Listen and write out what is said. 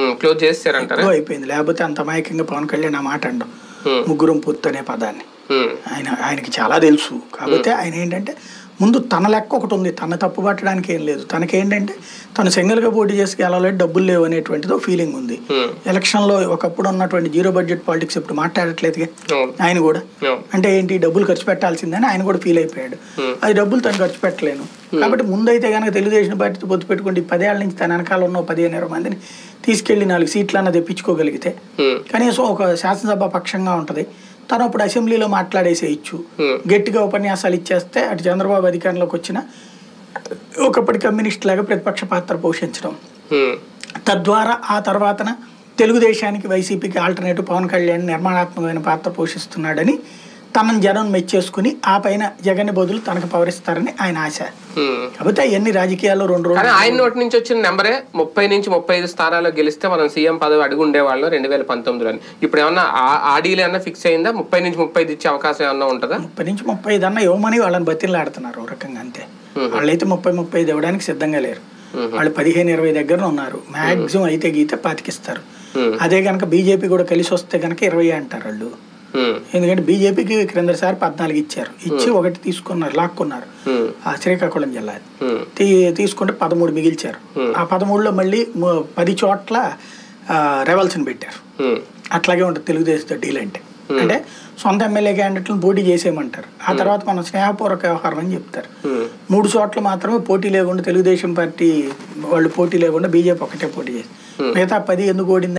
Close చేస్తారంటారా ఎక్కువ అయిపోయింది లేకపోతే అంత అమాయకంగా పవన్ కళ్యాణ్ ఆ మాట అండం Hmm. ముగ్గురం పూర్తి అనే పదాన్ని ఉమ్, ఆయన ఆయనకి చాలా తెలుసు కాకపోతే ఆయన ఏంటంటే ముందు తన లెక్క ఒకటి ఉంది తన తప్పు పట్టడానికి ఏం లేదు తనకేంటంటే తను సింగిల్గా పోటీ చేసి గెలవలేదు డబ్బులు లేవు అనేటువంటిదో ఫీలింగ్ ఉంది ఉమ్, ఎలక్షన్లో ఒకప్పుడు ఉన్నటువంటి జీరో బడ్జెట్ పాలిటిక్స్ ఇప్పుడు మాట్లాడట్లేదుగా అవును ఆయన కూడా అవును అంటే ఏంటి డబ్బులు ఖర్చు పెట్టాల్సిందని ఆయన కూడా ఫీల్ అయిపోయాడు Hmm. అది డబ్బులు తను ఖర్చు పెట్టలేను కాబట్టి ముందైతే కనుక తెలుగుదేశం పార్టీతో పొత్తు పెట్టుకుంటే ఈ పదేళ్ల నుంచి తన వెనకాల ఉన్న ఓ పదిహేను ఇరవై మందిని తీసుకెళ్లి నాలుగు సీట్లన్నా తెప్పించుకోగలిగితే ఉమ్, కనీసం ఒక శాసనసభ పక్షంగా ఉంటుంది తను అప్పుడు అసెంబ్లీలో మాట్లాడేసేయచ్చు Hmm. గట్టిగా ఉపన్యాసాలు ఇచ్చేస్తే అటు చంద్రబాబు అధికారంలోకి వచ్చిన ఒకప్పటి కమ్యూనిస్ట్ లాగా ప్రతిపక్ష పాత్ర పోషించడం ఉమ్, తద్వారా ఆ తర్వాతన తెలుగుదేశానికి వైసీపీకి ఆల్టర్నేటివ్ పవన్ కళ్యాణ్ నిర్మాణాత్మకమైన పాత్ర పోషిస్తున్నాడని తనని జనం మెచ్చేసుకుని ఆ పైన జగన్ బదులు తనకు పవరిస్తారని ఆయన ఆశ ఉమ్. కాకపోతే అవన్నీ రాజకీయాల్లో రెండు కానీ రోజులు ఆయన నోటి నుంచి వచ్చిన నెంబరే ముప్పై నుంచి ముప్పై ఐదు స్థానాల్లో గెలిస్తే మనం సీఎం పదవి అడుగు ఉండేవాళ్ళం రెండు వేల పంతొమ్మిదిలో ఇప్పుడు ఏమన్నా ఆ- ఆ డీల్ ఏమన్నా ఫిక్స్ అయిందా ముప్పై నుంచి ముప్పై ఐదు ఇచ్చే అవకాశం ఏమన్నా ఉంటుందా ముప్పై నుంచి ముప్పై ఐదు అన్న ఇవ్వమని వాళ్ళని బతిలాడుతున్నారు ఒక రకంగా అంతే వాళ్ళైతే ముప్పై ముప్పై ఐదు ఇవ్వడానికి సిద్ధంగా లేరు వాళ్ళు పదిహేను ఇరవై దగ్గర ఉన్నారు మాక్సిమం అయితే గీతే పాతికిస్తారు Hmm. అదే కనుక బీజేపీ కూడా కలిసి వస్తే కనుక ఇరవై అంటారు వాళ్ళు ఉమ్, ఎందుకంటే బీజేపీకి క్రిందసారి పద్నాలుగు ఇచ్చారు ఇచ్చి ఒకటి తీసుకున్నారు లాక్కున్నారు ఉమ్, ఆ శ్రీకాకుళం జిల్లా ఉమ్, తీ తీసుకుంటే పదమూడు మిగిల్చారు ఆ పదమూడులో మళ్ళీ ము- పది చోట్ల రెవల్స్ని పెట్టారు ఉమ్, అట్లాగే ఉంటుంది తెలుగుదేశం డీల్ అంటే అంటే సొంత ఎమ్మెల్యే క్యాండిడేట్లను పోటీ చేసేయమంటారు ఆ తర్వాత మనం స్నేహపూర్వక వ్యవహారం అని చెప్తారు ఉమ్. మూడు చోట్ల మాత్రమే పోటీ లేకుండా తెలుగుదేశం పార్టీ వాళ్ళు పోటీ లేకుండా బీజేపీ ఒకటే పోటీ చేసి మిగతా పది ఎందుకు ఓడింది